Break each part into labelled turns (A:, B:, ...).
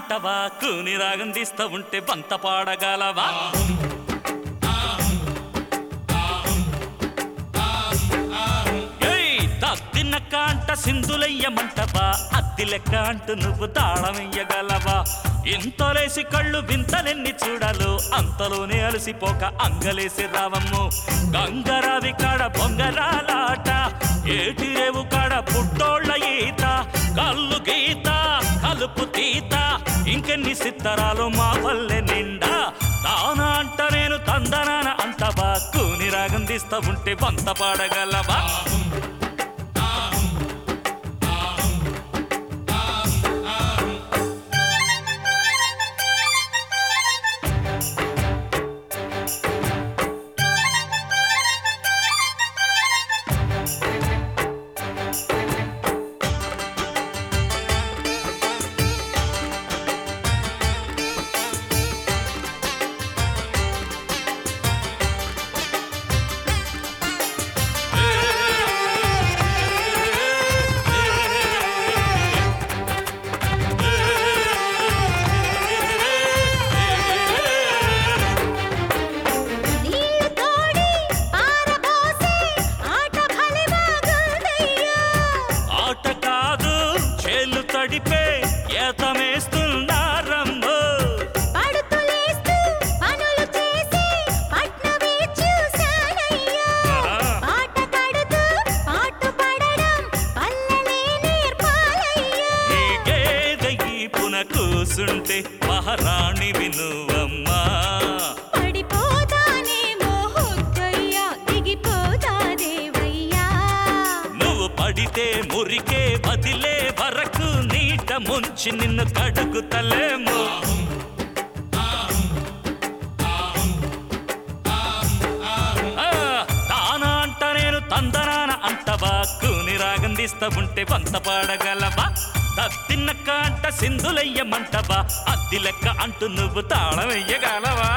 A: అంటవా కూని రాగం తీస్తా ఉంటే బంత పాడగలవా ఏయ్, తద్దినక్క అంట సింధులయ్యమంటవా అద్ది లెక్క అంటూ నువ్వు తాళమెయ్యగలవా ఇంతలేసి కళ్ళు వింతలెన్ని చూడాలో అంతలోనే అలసిపోక అంగలేసి రావమ్ము గంగరావి కాడ బొంగరాలాట ఏటి రేవు కాడ పుట్టోళ్ళ ఈత కళ్ళు గీత కలుపు తీత ఇంకెన్ని సిత్తరాలు మా వల్లె నిండా తాన అంట నేను తందనాన అంటవా కూని రాగం తీస్తా ఉంటే వంత పాడగలవా
B: నీళ్లు తోడి పారబోసే ఆట భలే బాగుందయ్యా
A: ఆట కాదు చేలు తడిపే ఏతమేస్తున్నారమ్మో
B: పడుతులేస్తూ పనులు చేసి పట్నమే చూశానయ్యా పాట పడుతూ పాటు పడడం పల్లెలే నేర్పాలయ్యా
A: ఈ గేదె ఈపున కూసుంటే మహారాణి వినువమ్మా
B: పడిపోతానేమో హొద్దయ్యా దిగిపోతా దేవయ్యా
A: నువ్వు పడితే మురికే వదిలే వరకు నీట ముంచి నిన్ను కడుగుతలేము ఆ, తానా అంట నేను తందనాన అంటవా కూని రాగం తీస్తా ఉంటే వంత పాడగలవా తత్తిన్నక్క అంట సింధులయ్యమంటవా అద్ది లెక్క అంటూ నువ్వు తాళం వెయ్యగలవా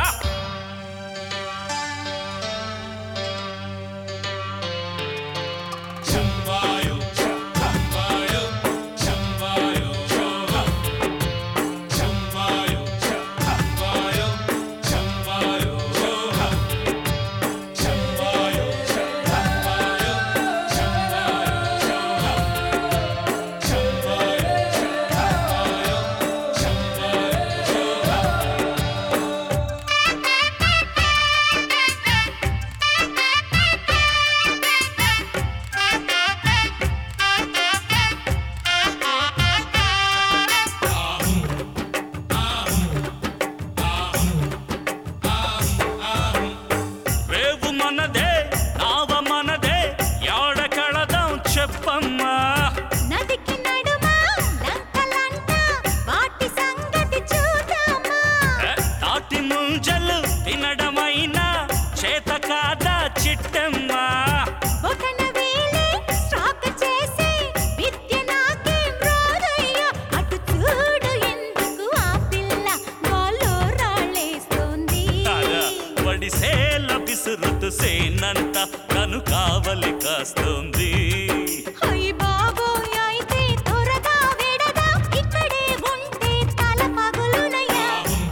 A: రేవు మనదే నావ మనదే యాడ కళదాం చెప్పమ్మా
B: నదికి నడుమా లంకలంట వాటి సంగతి చూద్దామా
A: ఏ, తాటి ముంజలు తినడమైనా చేత కాదా చిట్టమ్మా
B: ఒకన వేలే స్టాక్ చేసి విద్య నాకేం రాదయ్యా అటు చూడు ఎందుకు ఆ పిల్ల గాల్లో రాళ్ళేస్తోంది
A: తారా వడిసేల విసురుతు సేనంత కను కావలి కాస్తుంది
B: అయ్ బాబోయ్ అయితే త్వరగా విడదా ఇక్కడే ఉంటే తల పగులునయ్యా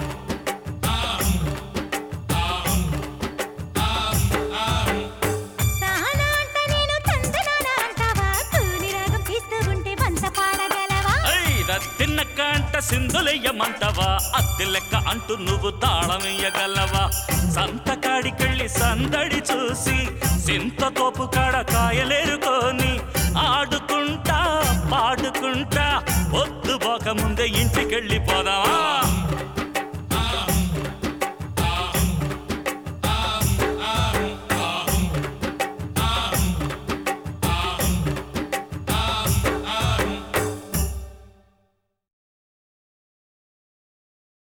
B: తానా అంట నేను తందనానా అంటావా కూని రాగం తీస్తూ ఉంటే వంత పాడగలవా
A: తిన్న కంట సింధులయ్యమంటవా అద్దె లెక్క అంటూ నువ్వు తాళమయ్యగలవా సంతకాడికెళ్ళి సందడి చూసి సింత తోపు కాడ కాయలేరుకొని ఆడుకుంటా పాడుకుంటా పొద్దు పోక ముందే ఇంటికెళ్ళి పోదావా